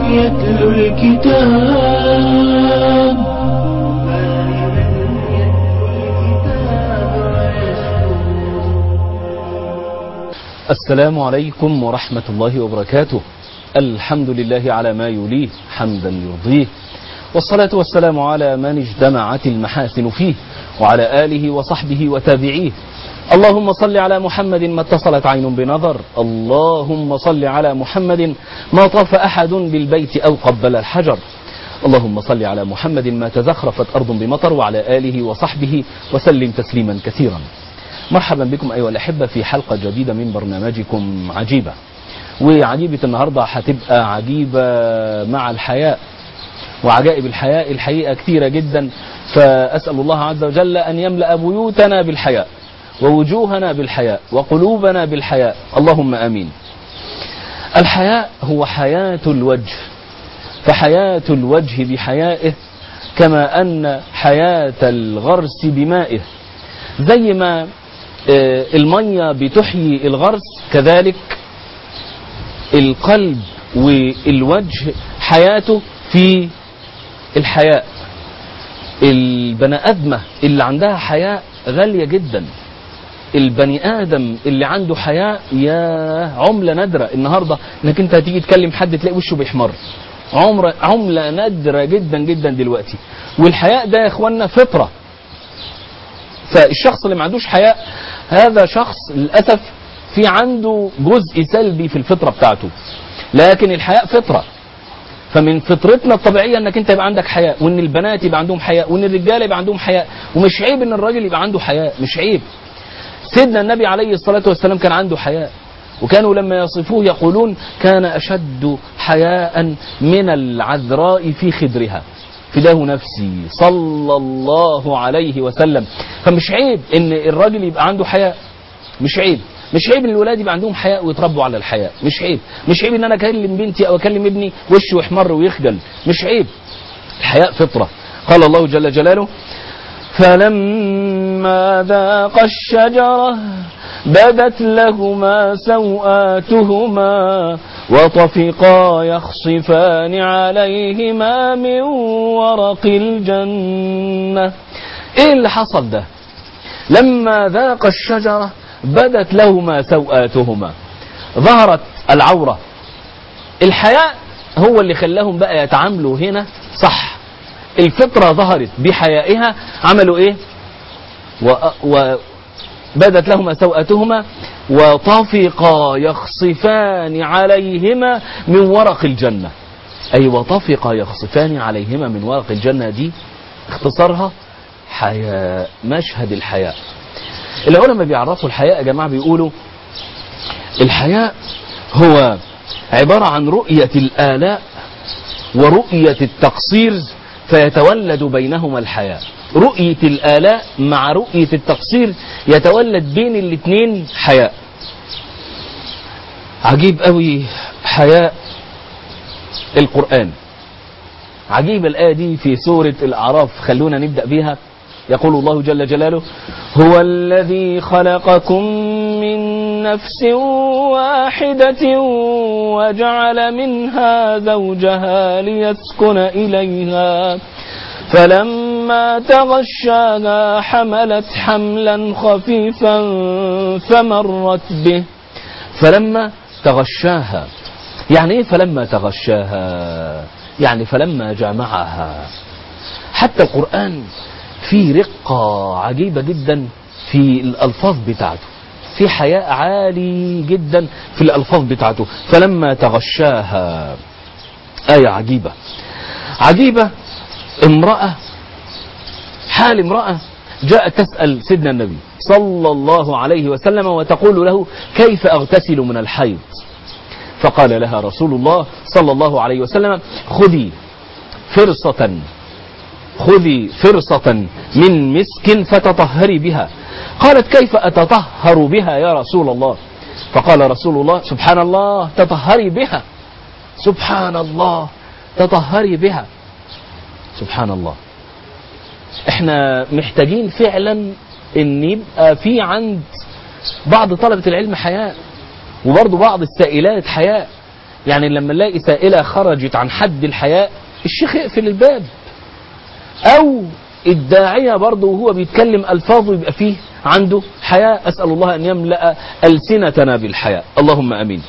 يتلو الكتاب السلام عليكم ورحمة الله وبركاته الحمد لله على ما يليه حمدا يرضيه والصلاة والسلام على من اجتمعت المحاسن فيه وعلى آله وصحبه وتابعيه اللهم صل على محمد ما اتصلت عين بنظر اللهم صل على محمد ما طاف أحد بالبيت أو قبل الحجر اللهم صل على محمد ما تزخرفت أرض بمطر وعلى آله وصحبه وسلم تسليما كثيرا مرحبا بكم أيها الأحبة في حلقة جديدة من برنامجكم عجيبة وعجيبة النهاردة هتبقى عجيبة مع الحياء وعجائب الحياء الحقيقة كثيرة جدا فأسأل الله عز وجل أن يملأ بيوتنا بالحياء ووجوهنا بالحياء وقلوبنا بالحياء اللهم آمين الحياء هو حياة الوجه فحياة الوجه بحيائه كما أن حياة الغرس بمائه زي ما المية بتحيي الغرس كذلك القلب والوجه حياته في الحياء البني أدمة اللي عندها حياء غالية جدا البني آدم اللي عنده حياء يا عملة نادرة النهاردة انك انت هتيجي تكلم حد تلاقي وشه بيحمر عمر عملة نادرة جدا جدا دلوقتي والحياء ده يا اخوانا فطرة فالشخص اللي ما عندوش حياء هذا شخص للأسف في عنده جزء سلبي في الفطرة بتاعته لكن الحياء فطرة فمن فطرتنا الطبيعية انك انت يبقى عندك حياء وان البنات يبقى عندهم حياء وان الرجال يبقى عندهم حياء ومش عيب ان الراجل يبقى عنده حياء مش عيب سيدنا النبي عليه الصلاة والسلام كان عنده حياء وكانوا لما يصفوه يقولون كان أشد حياء من العذراء في خدرها فداه نفسي صلى الله عليه وسلم فمش عيب ان الراجل يبقى عنده حياء مش عيب مش عيب ان الولاد يبقى عندهم حياء ويتربوا على الحياء مش عيب مش عيب ان انا اكلم بنتي او اكلم ابني وشه يحمر ويخجل مش عيب الحياء فطرة قال الله جل جلاله فلما ذاق الشجرة بدت لهما سوآتهما وطفقا يخصفان عليهما من ورق الجنة ايه اللي حصل ده لما ذاق الشجرة بدت لهما سوآتهما ظهرت العورة الحياء هو اللي خلاهم بقى يتعاملوا هنا صح الفطرة ظهرت بحيائها عملوا ايه و... وبدت لهما سوءتهما وطفقا يخصفان عليهما من ورق الجنة أي وطفقا يخصفان عليهما من ورق الجنة دي اختصارها حياء مشهد الحياء العلماء بيعرفوا الحياء يا جماعة بيقولوا الحياء هو عبارة عن رؤية الآلاء ورؤية التقصير فيتولد بينهما الحياء رؤية الآلاء مع رؤية التقصير يتولد بين الاثنين حياء عجيب قوي حياء القرآن عجيب الآية دي في سورة الأعراف خلونا نبدأ بها يقول الله جل جلاله هو الذي خلقكم من نفس واحدة وجعل منها زوجها ليسكن إليها فلما تغشاها حملت حملا خفيفا فمرت به فلما تغشاها يعني ايه فلما تغشاها يعني فلما جمعها حتى القرآن في رقة عجيبة جدا في الألفاظ بتاعته في حياء عالي جدا في الألفاظ بتاعته فلما تغشاها آية عجيبة عجيبة امرأة حال امرأة جاءت تسأل سيدنا النبي صلى الله عليه وسلم وتقول له كيف أغتسل من الحيض فقال لها رسول الله صلى الله عليه وسلم خذي فرصة خذي فرصة من مسك فتطهري بها قالت كيف أتطهر بها يا رسول الله فقال رسول الله سبحان الله تطهري بها سبحان الله تطهري بها سبحان الله احنا محتاجين فعلا ان يبقى في عند بعض طلبة العلم حياء وبرضه بعض السائلات حياء يعني لما نلاقي سائلة خرجت عن حد الحياء الشيخ يقفل الباب او الداعية برضه وهو بيتكلم ألفاظه يبقى فيه عنده حياء أسأل الله أن يملأ ألسنتنا بالحياء اللهم أمين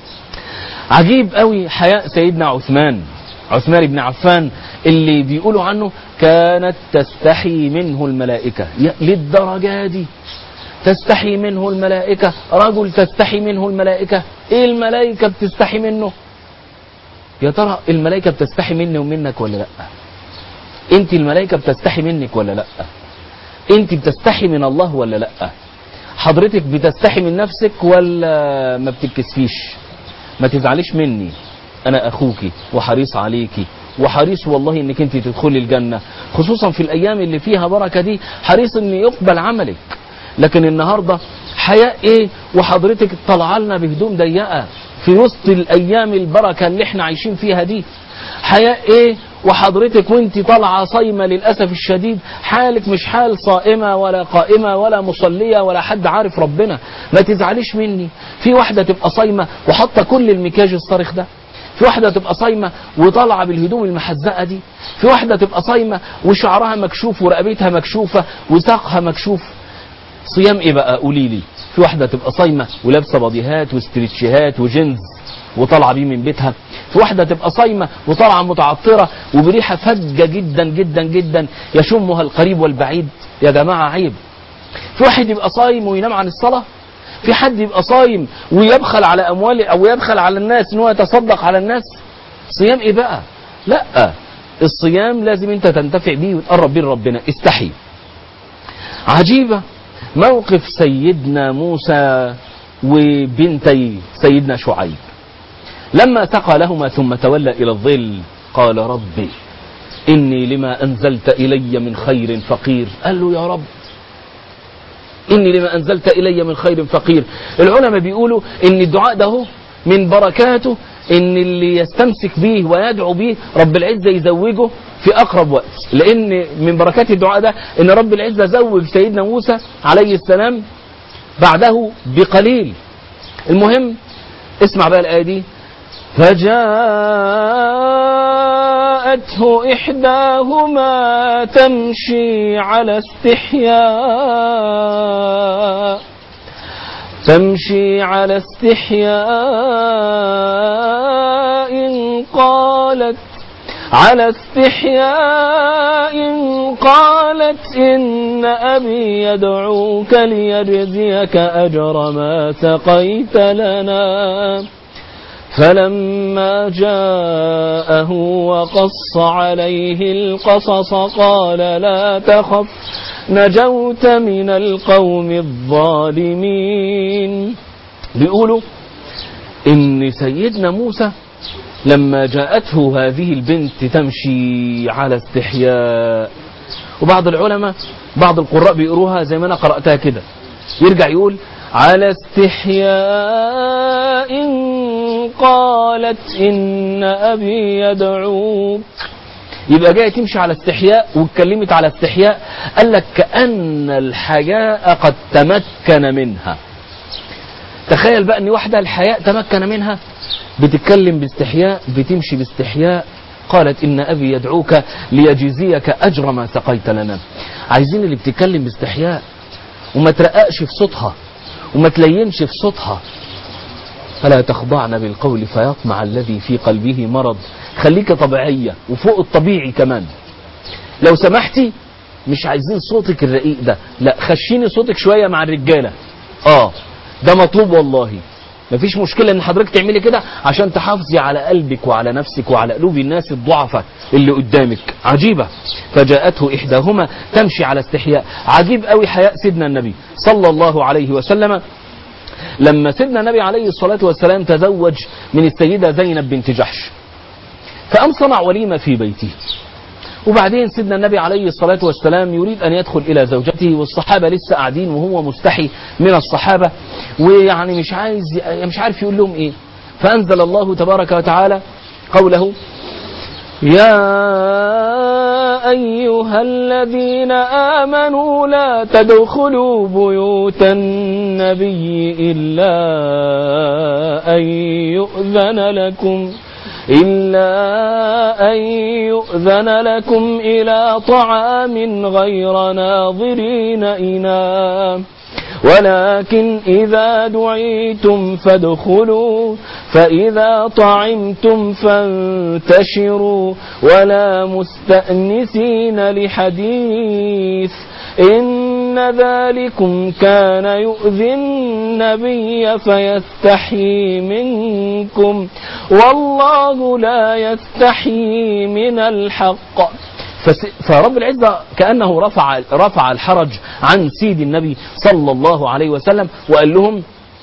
عجيب قوي حياء سيدنا عثمان عثمان بن عفان اللي بيقولوا عنه كانت تستحي منه الملائكة للدرجة دي تستحي منه الملائكة رجل تستحي منه الملائكة ايه الملائكة بتستحي منه يا ترى الملائكة بتستحي مني ومنك ولا لا انت الملائكة بتستحي منك ولا لا انت بتستحي من الله ولا لا حضرتك بتستحي من نفسك ولا ما بتتكسفيش ما تزعليش مني انا اخوكي وحريص عليكي وحريص والله انك انت تدخلي الجنة خصوصا في الايام اللي فيها بركة دي حريص ان يقبل عملك لكن النهاردة حياء ايه وحضرتك طالعه لنا بهدوم ضيقة في وسط الايام البركة اللي احنا عايشين فيها دي حياء ايه وحضرتك وانت طالعه صايمه للاسف الشديد حالك مش حال صائمه ولا قائمه ولا مصليه ولا حد عارف ربنا ما تزعليش مني في واحده تبقى صايمه وحاطه كل المكياج الصارخ ده في واحده تبقى صايمه وطالعه بالهدوم المحزقه دي في واحده تبقى صايمه وشعرها مكشوف ورقبتها مكشوفه وساقها مكشوف صيام ايه بقى قولي لي في واحده تبقى صايمه ولابسه باديهات واسترتشيهات وجينز وطالعه بيه من بيتها في واحده تبقى صايمه وطالعه متعطره وبريحه فجه جدا جدا جدا يشمها القريب والبعيد يا جماعه عيب في واحد يبقى صايم وينام عن الصلاه في حد يبقى صايم ويبخل على اموال او يبخل على الناس ان هو يتصدق على الناس صيام ايه بقى لا الصيام لازم انت تنتفع بيه وتقرب بيه لربنا استحي عجيبه موقف سيدنا موسى وبنتي سيدنا شعيب لما سقى لهما ثم تولى إلى الظل قال ربي إني لما أنزلت إلي من خير فقير قال له يا رب إني لما أنزلت إلي من خير فقير العلماء بيقولوا إن الدعاء ده من بركاته إن اللي يستمسك به ويدعو به رب العزة يزوجه في أقرب وقت لأن من بركات الدعاء ده إن رب العزة زوج سيدنا موسى عليه السلام بعده بقليل المهم اسمع بقى الآية دي فجاءته إحداهما تمشي على استحياء تمشي على استحياء قالت على استحياء قالت إن أبي يدعوك ليجزيك أجر ما سقيت لنا فلما جاءه وقص عليه القصص قال لا تخف نجوت من القوم الظالمين بيقولوا إن سيدنا موسى لما جاءته هذه البنت تمشي على استحياء وبعض العلماء بعض القراء بيقروها زي ما أنا قرأتها كده يرجع يقول على استحياء قالت إن أبي يدعوك يبقى جاية تمشي على استحياء واتكلمت على استحياء قال لك كأن الحياء قد تمكن منها تخيل بقى ان واحدة الحياء تمكن منها بتتكلم باستحياء بتمشي باستحياء قالت إن أبي يدعوك ليجزيك أجر ما سقيت لنا عايزين اللي بتتكلم باستحياء وما ترققش في صوتها وما تلينش في صوتها فلا تخضعن بالقول فيطمع الذي في قلبه مرض خليك طبيعية وفوق الطبيعي كمان لو سمحتي مش عايزين صوتك الرقيق ده لا خشيني صوتك شوية مع الرجالة اه ده مطلوب والله مفيش مشكلة ان حضرتك تعملي كده عشان تحافظي على قلبك وعلى نفسك وعلى قلوب الناس الضعفة اللي قدامك عجيبة فجاءته احداهما تمشي على استحياء عجيب قوي حياء سيدنا النبي صلى الله عليه وسلم لما سيدنا النبي عليه الصلاة والسلام تزوج من السيدة زينب بنت جحش فقام صنع وليمة في بيته وبعدين سيدنا النبي عليه الصلاة والسلام يريد أن يدخل إلى زوجته والصحابة لسه قاعدين وهو مستحي من الصحابة ويعني مش عايز مش عارف يقول لهم إيه فأنزل الله تبارك وتعالى قوله يا أيها الذين آمنوا لا تدخلوا بيوت النبي إلا أن يؤذن لكم إلا أن يؤذن لكم إلى طعام غير ناظرين إناه ولكن إذا دعيتم فادخلوا فإذا طعمتم فانتشروا ولا مستأنسين لحديث إن ذلكم كان يؤذي النبي فيستحيي منكم والله لا يستحيي من الحق فرب العزة كأنه رفع رفع الحرج عن سيد النبي صلى الله عليه وسلم وقال لهم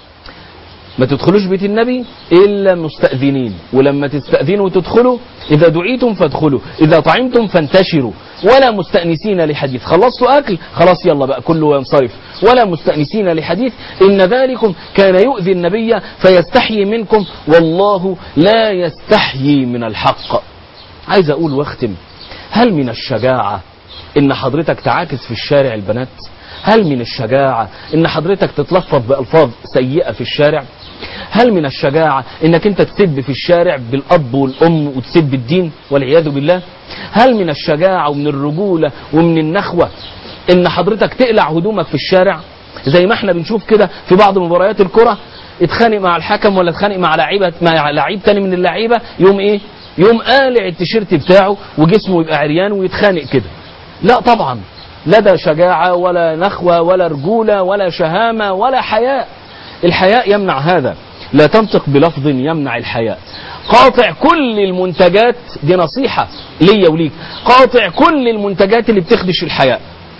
ما تدخلوش بيت النبي إلا مستأذنين ولما تستأذنوا وتدخلوا إذا دعيتم فادخلوا إذا طعمتم فانتشروا ولا مستأنسين لحديث خلصتوا أكل خلاص يلا بقى كله ينصرف ولا مستأنسين لحديث إن ذلكم كان يؤذي النبي فيستحيي منكم والله لا يستحيي من الحق عايز أقول واختم هل من الشجاعة إن حضرتك تعاكس في الشارع البنات هل من الشجاعة إن حضرتك تتلفظ بألفاظ سيئة في الشارع هل من الشجاعة انك انت تسب في الشارع بالاب والام وتسب الدين والعياذ بالله هل من الشجاعة ومن الرجولة ومن النخوة ان حضرتك تقلع هدومك في الشارع زي ما احنا بنشوف كده في بعض مباريات الكرة اتخانق مع الحكم ولا اتخانق مع لعيبة مع لعيب تاني من اللعيبة يوم ايه يوم قالع التيشيرت بتاعه وجسمه يبقى عريان ويتخانق كده لا طبعا لا ده شجاعة ولا نخوة ولا رجولة ولا شهامة ولا حياء الحياء يمنع هذا لا تنطق بلفظ يمنع الحياء قاطع كل المنتجات دي نصيحة ليا وليك قاطع كل المنتجات اللي بتخدش الحياء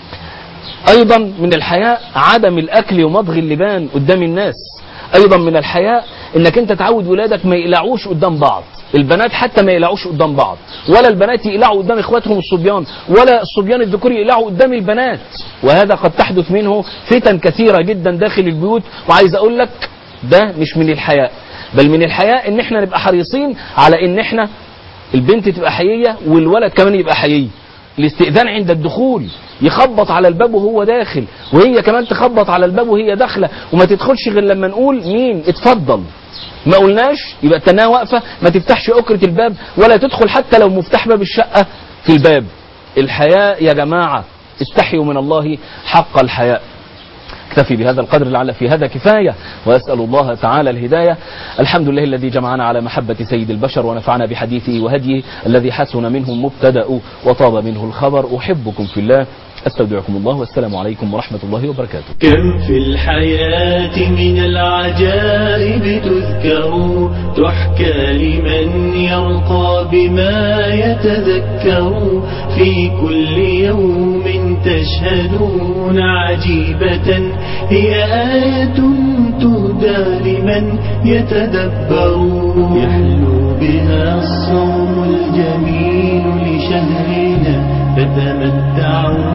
ايضا من الحياء عدم الاكل ومضغ اللبان قدام الناس ايضا من الحياء انك انت تعود ولادك ما يقلعوش قدام بعض البنات حتى ما يقلعوش قدام بعض ولا البنات يقلعوا قدام اخواتهم الصبيان ولا الصبيان الذكور يقلعوا قدام البنات وهذا قد تحدث منه فتن كثيرة جدا داخل البيوت وعايز اقول لك ده مش من الحياء بل من الحياء ان احنا نبقى حريصين على ان احنا البنت تبقى حيية والولد كمان يبقى حيي الاستئذان عند الدخول يخبط على الباب وهو داخل وهي كمان تخبط على الباب وهي داخله وما تدخلش غير لما نقول مين اتفضل ما قلناش يبقى التنايه واقفه ما تفتحش أكرة الباب ولا تدخل حتى لو مفتاح باب الشقه في الباب الحياء يا جماعه استحيوا من الله حق الحياء اكتفي بهذا القدر لعل في هذا كفاية وأسأل الله تعالى الهداية الحمد لله الذي جمعنا على محبة سيد البشر ونفعنا بحديثه وهديه الذي حسن منه المبتدأ وطاب منه الخبر أحبكم في الله استودعكم الله والسلام عليكم ورحمة الله وبركاته كم في الحياة من العجائب تذكر تحكى لمن يرقى بما يتذكر في كل يوم تشهدون عجيبة هي آية تهدى لمن يتدبر يحلو بها الصوم الجميل لشهرنا فتمتعوا